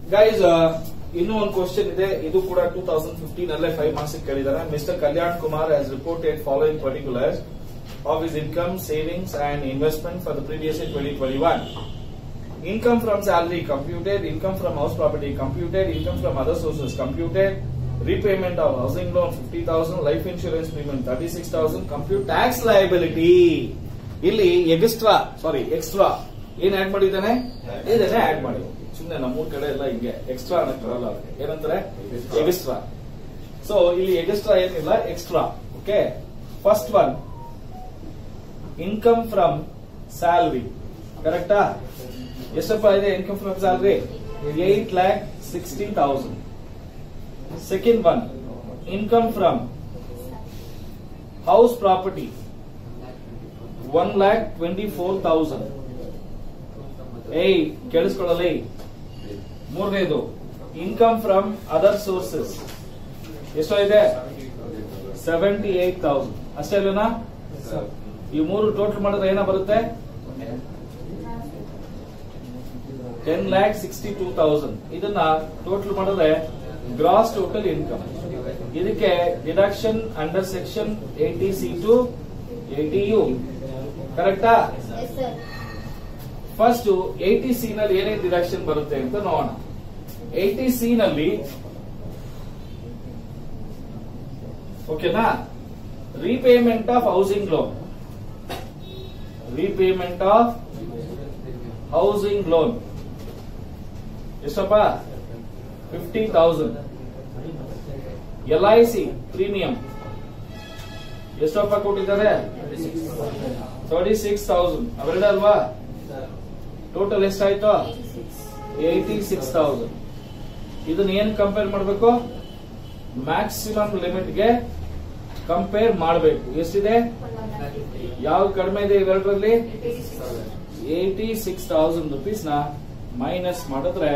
Guys ಇನ್ನೂ ಒಂದು question ಇದೆ ಇದು ಕೂಡ ಟೂ ತೌಸಂಡ್ ಫಿಫ್ಟೀನ್ ಅಲ್ಲೇ ಫೈವ್ ಮಾರ್ಕ್ಸ್ ಕೇಳಿದ್ದಾರೆ mister Kalyan Kumar has reported following particulars of is income savings and investment for the previous in twenty twenty one Income from salary computed, income from house property computed, income from other sources computed, repayment of housing loan 50,000, life insurance premium 36,000, compute tax liability. ಇಲ್ಲಿ extra sorry extra ಏನ್ add ಮಾಡಿದ್ದಾನೆ ಇದನ್ನೇ add ಮಾಡಿ ಸುಮ್ಮನೆ ನಮ್ಮೂರ್ ಕಡೆ ಎಲ್ಲ ಹಿಂಗೆ ಎಕ್ಸ್ಟ್ರಾ ಅನ್ನಕ್ ಬರಲ್ಲ ಅದಕ್ಕೆ ಏನಂತಾರೆ ಎಕ್ಸ್ಟ್ರಾ ಸೊ ಇಲ್ಲಿ ಎಕ್ಸ್ಟ್ರಾ ಏನಿಲ್ಲ extra okay first one income from salary ಕರೆಕ್ಟಾ ಎಷ್ಟಪ್ಪ ಇದೆ income from salary eight lakh sixty thousand second one income from house property one lakh twenty four thousand ಏಯ್ ಕೇಳಿಸ್ಕೊಳ್ಳಲ್ಲ ಮೂರನೇದು ಇನ್ಕಮ್ ಫ್ರಮ್ ಅದರ್ ಸೋರ್ಸಸ್ ಎಷ್ಟೋ ಇದೆ ಸೆವೆಂಟಿ ಏಟ್ ತೌಸಂಡ್ ಅಷ್ಟೇ ಅಲ್ವೇನಾ ಈ ಮೂರು ಟೋಟಲ್ ಮಾಡಿದ್ರೆ ಏನ ಬರುತ್ತೆ ten lakh sixty two thousand ಇದನ್ನ ಟೋಟಲ್ ಮಾಡಿದ್ರೆ ಗ್ರಾಸ್ ಟೋಟಲ್ ಇನ್ಕಮ್ ಇದಕ್ಕೆ deduction under section eighty C to eighty U ಕರೆಕ್ಟಾ Yes, sir. First eighty C ನಲ್ಲಿ ಏನೇನು ಡಿಡಕ್ಷನ್ ಬರುತ್ತೆ ಅಂತ ನೋಡೋಣ ಏಟಿ ಸಿ ನಲ್ಲಿ ಓಕೆನಾ repayment of housing loan repayment of housing loan ಎಷ್ಟಪ್ಪ fifty thousand L I C premium ಎಷ್ಟಪ್ಪ ಕೊಟ್ಟಿದ್ದಾರೆ ತರ್ಟಿ ಸಿಕ್ಸ್ ತೌಸಂಡ್ ಅವೆರಡ ಅಲ್ವಾ ಟೋಟಲ್ ಎಷ್ಟಾಯ್ತು 86. ಏಯ್ಟಿ ಸಿಕ್ಸ್ ತೌಸಂಡ್ ಇದನ್ನ ಏನ್ ಕಂಪೇರ್ ಮಾಡಬೇಕು ಮ್ಯಾಕ್ಸಿಮಮ್ ಲಿಮಿಟ್ಗೆ ಕಂಪೇರ್ ಮಾಡಬೇಕು ಎಷ್ಟಿದೆ 190. ಯಾವ್ದು ಕಡಿಮೆ ಇದೆ ಇವೆರಡರಲ್ಲಿ 86. ಏಯ್ಟಿ ಸಿಕ್ಸ್ ತೌಸಂಡ್ ರುಪೀಸ್ ನ ಮೈನಸ್ ಮಾಡಿದ್ರೆ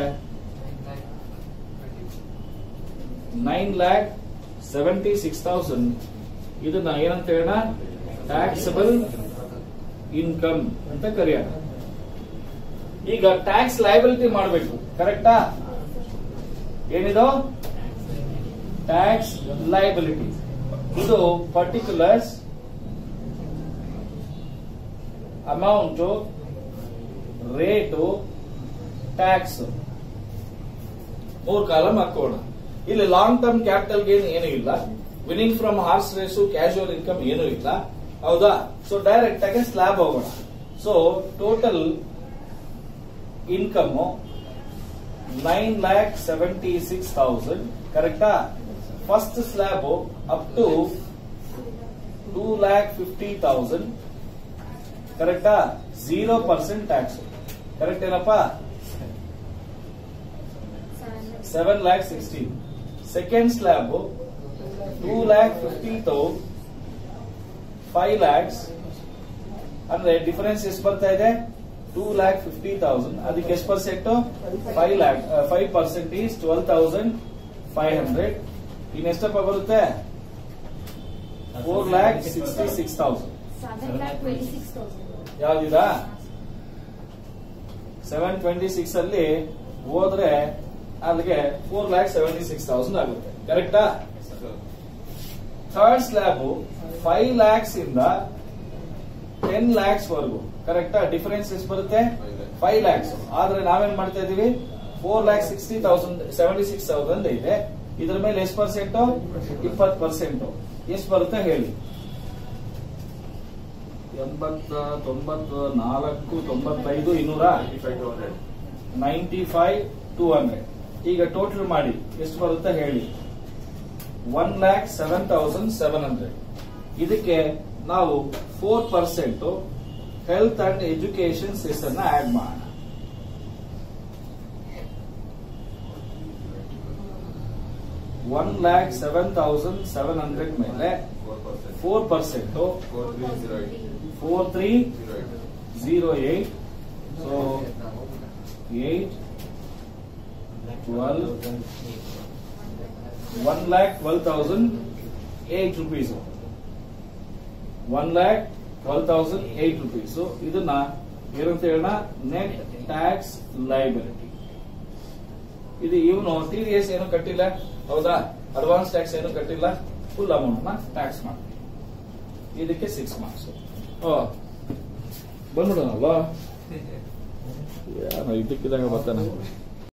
nine lakh seventy six thousand ಇದನ್ನ ಏನಂತ ಹೇಳೋಣ ಟ್ಯಾಕ್ಸಬಲ್ ಇನ್ಕಮ್ ಅಂತ ಕರೆಯೋಣ ಈಗ ಟ್ಯಾಕ್ಸ್ ಲಯಬಿಲಿಟಿ ಮಾಡಬೇಕು ಕರೆಕ್ಟಾ ಏನಿದು ಟ್ಯಾಕ್ಸ್ ಲಯಬಿಲಿಟಿ ಇದು ಪರ್ಟಿಕ್ಯುಲರ್ಸ್ ಅಮೌಂಟು ರೇಟು ಟ್ಯಾಕ್ಸ್ ಮೂರ್ ಕಾಲಮ್ ಹಾಕೋಣ ಇಲ್ಲಿ ಲಾಂಗ್ ಟರ್ಮ್ ಕ್ಯಾಪಿಟಲ್ ಗೇನ್ ಏನು ಇಲ್ಲ winning from horse race casual income ಏನೂ ಇಲ್ಲ ಹೌದಾ ಸೊ ಡೈರೆಕ್ಟ್ ಆಗಿ ಸ್ಲ್ಯಾಬ್ ಹೋಗೋಣ so total income nine lakh seventy six thousand ಕರೆಕ್ಟಾ first slab up to two lakh fifty thousand ಕರೆಕ್ಟಾ ಝೀರೋ ಪರ್ಸೆಂಟ್ ಟ್ಯಾಕ್ಸ್ ಕರೆಕ್ಟ್ ಏನಪ್ಪಾ seven lakh sixteen second slab two lakh fifty thou five lakhs ಅಂದ್ರೆ difference ಎಷ್ಟು ಬರ್ತಾ ಇದೆ ಟೂ ಲ್ಯಾಕ್ ಫಿಫ್ಟಿ ತೌಸಂಡ್ ಅದಕ್ಕೆ ಎಷ್ಟು percent five lakh five percent is twelve thousand five hundred ಇನ್ನೆಷ್ಟಪ್ಪ ಬರುತ್ತೆ four lakh sixty six thousand 7 lakh 26,000. ಯಾವ್ದಿದಾ ಸೆವೆನ್ ಟ್ವೆಂಟಿ ಸಿಕ್ಸ್ ಅಲ್ಲಿ ಹೋದ್ರೆ ಅಲ್ಲಿಗೆ four lakh seventy six thousand ಆಗುತ್ತೆ ಕರೆಕ್ಟಾ ಥರ್ಡ್ ಸ್ಲ್ಯಾಬ್ ಫೈವ್ ಲ್ಯಾಕ್ಸ್ ಇಂದ ಟೆನ್ ಲ್ಯಾಕ್ಸ್ ವರೆಗೂ ಕರೆಕ್ಟಾ ಡಿಫರೆನ್ಸ್ ಎಷ್ಟು ಬರುತ್ತೆ ಫೈವ್ ಲ್ಯಾಕ್ಸ್ ಆದ್ರೆ ನಾವೇನ್ ಮಾಡ್ತಾ ಇದೀವಿ four lakh sixty thousand seventy six thousand ಇದೆ ಇದ್ರ ಮೇಲೆ ಎಷ್ಟು ಪರ್ಸೆಂಟ್ ಇಪ್ಪತ್ತು ಪರ್ಸೆಂಟ್ ಎಷ್ಟು ಬರುತ್ತೆ ಹೇಳಿ ಎಂಬತ್ತ ತೊಂಬತ್ತು ನಾಲ್ಕು ತೊಂಬತ್ತೈದು ಇನ್ನೂರ ನೈಂಟಿ ಫೈವ್ ಟೂ ಹಂಡ್ರೆಡ್ ಈಗ ಟೋಟಲ್ ಮಾಡಿ ಎಷ್ಟು ಬರುತ್ತೆ ಹೇಳಿ one lakh seven thousand seven hundred ಇದಕ್ಕೆ ನಾವು four percent health and education cess ಅನ್ನ ಆಡ್ ಮಾಡೋಣ one lakh seven thousand seven hundred ಮೇಲೆ four percent four three zero eight so eight twelve one lakh twelve thousand eight rupees one lakh twelve thousand eight rupees ಇದನ್ನ ಏನಂತ ಹೇಳೋಣ net tax liability ಇದು ಇವನು T D S ಏನು ಕಟ್ಟಿಲ್ಲ ಹೌದಾ ಅಡ್ವಾನ್ಸ್ ಟ್ಯಾಕ್ಸ್ ಏನು ಕಟ್ಟಿಲ್ಲ ಫುಲ್ ಅಮೌಂಟ್ ನ ಟ್ಯಾಕ್ಸ್ ಮಾಡಿ ಇದಕ್ಕೆ ಸಿಕ್ಸ್ ಮಾರ್ಕ್ಸ್ ಬಂದ್ಬಿಡೋಣಲ್ವಾ ಇದಕ್ಕಿದಾಗ ಬರ್ತಾನೆ